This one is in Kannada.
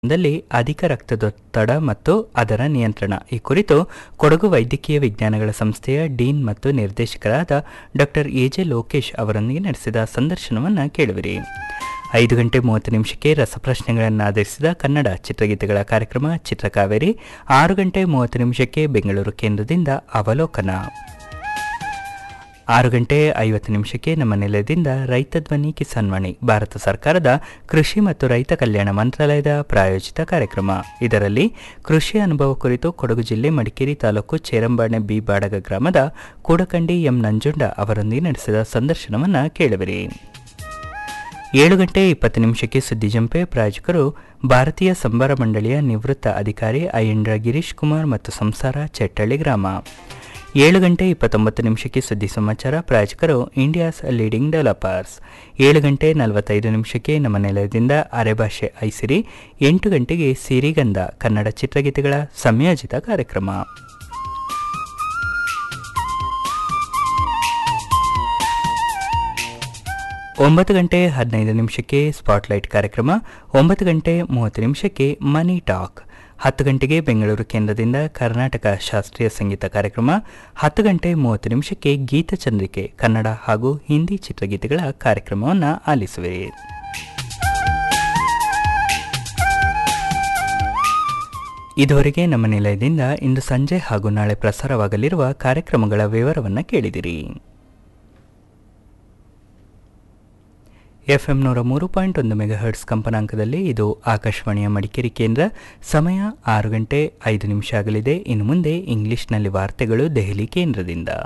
ದಲ್ಲಿ ಅಧಿಕ ರಕ್ತದೊತ್ತಡ ಮತ್ತು ಅದರ ನಿಯಂತ್ರಣ ಈ ಕುರಿತು ಕೊಡಗು ವೈದ್ಯಕೀಯ ವಿಜ್ಞಾನಗಳ ಸಂಸ್ಥೆಯ ಡೀನ್ ಮತ್ತು ನಿರ್ದೇಶಕರಾದ ಡಾಕ್ಟರ್ ಎಜೆ ಲೋಕೇಶ್ ಅವರೊಂದಿಗೆ ನಡೆಸಿದ ಸಂದರ್ಶನವನ್ನು ಕೇಳುವಿರಿ ಐದು ಗಂಟೆ ಮೂವತ್ತು ನಿಮಿಷಕ್ಕೆ ರಸಪ್ರಶ್ನೆಗಳನ್ನು ಆಧರಿಸಿದ ಕನ್ನಡ ಚಿತ್ರಗೀತೆಗಳ ಕಾರ್ಯಕ್ರಮ ಚಿತ್ರಕಾವೇರಿ ಆರು ಗಂಟೆ ಮೂವತ್ತು ನಿಮಿಷಕ್ಕೆ ಬೆಂಗಳೂರು ಕೇಂದ್ರದಿಂದ ಅವಲೋಕನ ಆರು ಗಂಟೆ ಐವತ್ತು ನಿಮಿಷಕ್ಕೆ ನಮ್ಮ ನಿಲಯದಿಂದ ರೈತ ಧ್ವನಿ ಕಿಸಾನ್ ವಾಣಿ ಭಾರತ ಸರ್ಕಾರದ ಕೃಷಿ ಮತ್ತು ರೈತ ಕಲ್ಯಾಣ ಮಂತ್ರಾಲಯದ ಪ್ರಾಯೋಜಿತ ಕಾರ್ಯಕ್ರಮ ಇದರಲ್ಲಿ ಕೃಷಿ ಅನುಭವ ಕುರಿತು ಕೊಡಗು ಜಿಲ್ಲೆ ಮಡಿಕೇರಿ ತಾಲೂಕು ಚೇರಂಬಾಣೆ ಬಿ ಬಾಡಗ ಗ್ರಾಮದ ಕೂಡಕಂಡಿ ಎಂ ನಂಜುಂಡ ಅವರೊಂದಿಗೆ ನಡೆಸಿದ ಸಂದರ್ಶನವನ್ನು ಕೇಳುವಿರಿ ಏಳು ಗಂಟೆ ಇಪ್ಪತ್ತು ನಿಮಿಷಕ್ಕೆ ಸುದ್ದಿ ಜಂಪೆ ಪ್ರಾಯೋಜಕರು ಭಾರತೀಯ ಸಂಬಾರ ಮಂಡಳಿಯ ನಿವೃತ್ತ ಅಧಿಕಾರಿ ಅಯ್ಯಂಡ್ರ ಗಿರೀಶ್ ಕುಮಾರ್ ಮತ್ತು ಸಂಸಾರ ಚೆಟ್ಟಳ್ಳಿ ಗ್ರಾಮ ಏಳು ಗಂಟೆ ಇಪ್ಪತ್ತೊಂಬತ್ತು ನಿಮಿಷಕ್ಕೆ ಸುದ್ದಿ ಸಮಾಚಾರ ಪ್ರಾಯೋಜಕರು ಇಂಡಿಯಾಸ್ ಲೀಡಿಂಗ್ ಡೆವಲಪರ್ಸ್ ಏಳು ಗಂಟೆ ನಲವತ್ತೈದು ನಿಮಿಷಕ್ಕೆ ನಮ್ಮ ನಿಲಯದಿಂದ ಅರೆಭಾಷೆ ಐಸಿರಿ ಎಂಟು ಗಂಟೆಗೆ ಸಿರಿಗಂಧ ಕನ್ನಡ ಚಿತ್ರಗೀತೆಗಳ ಸಂಯೋಜಿತ ಕಾರ್ಯಕ್ರಮ ಒಂಬತ್ತು ಗಂಟೆ ಹದಿನೈದು ನಿಮಿಷಕ್ಕೆ ಸ್ಪಾಟ್ಲೈಟ್ ಕಾರ್ಯಕ್ರಮ ಒಂಬತ್ತು ಗಂಟೆ ಮೂವತ್ತು ನಿಮಿಷಕ್ಕೆ ಮನಿ ಟಾಕ್ ಹತ್ತು ಗಂಟೆಗೆ ಬೆಂಗಳೂರು ಕೇಂದ್ರದಿಂದ ಕರ್ನಾಟಕ ಶಾಸ್ತ್ರೀಯ ಸಂಗೀತ ಕಾರ್ಯಕ್ರಮ ಹತ್ತು ಗಂಟೆ ಮೂವತ್ತು ನಿಮಿಷಕ್ಕೆ ಗೀತಚಂದ್ರಿಕೆ ಕನ್ನಡ ಹಾಗೂ ಹಿಂದಿ ಚಿತ್ರಗೀತೆಗಳ ಕಾರ್ಯಕ್ರಮವನ್ನು ಆಲಿಸುವಿರಿ ಇದುವರೆಗೆ ನಮ್ಮ ನಿಲಯದಿಂದ ಇಂದು ಸಂಜೆ ಹಾಗೂ ನಾಳೆ ಪ್ರಸಾರವಾಗಲಿರುವ ಕಾರ್ಯಕ್ರಮಗಳ ವಿವರವನ್ನು ಕೇಳಿದಿರಿ ಎಫ್ಎಂ ನೂರ ಮೂರು ಪಾಯಿಂಟ್ ಒಂದು ಮೆಗಾಹರ್ಟ್ಸ್ ಕಂಪನಾಂಕದಲ್ಲಿ ಇದು ಆಕಾಶವಾಣಿಯ ಮಡಿಕೇರಿ ಕೇಂದ್ರ ಸಮಯ ಆರು ಗಂಟೆ ಐದು ನಿಮಿಷ ಆಗಲಿದೆ ಇನ್ನು ಮುಂದೆ ಇಂಗ್ಲಿಷ್ನಲ್ಲಿ ವಾರ್ತೆಗಳು ದೆಹಲಿ ಕೇಂದ್ರದಿಂದ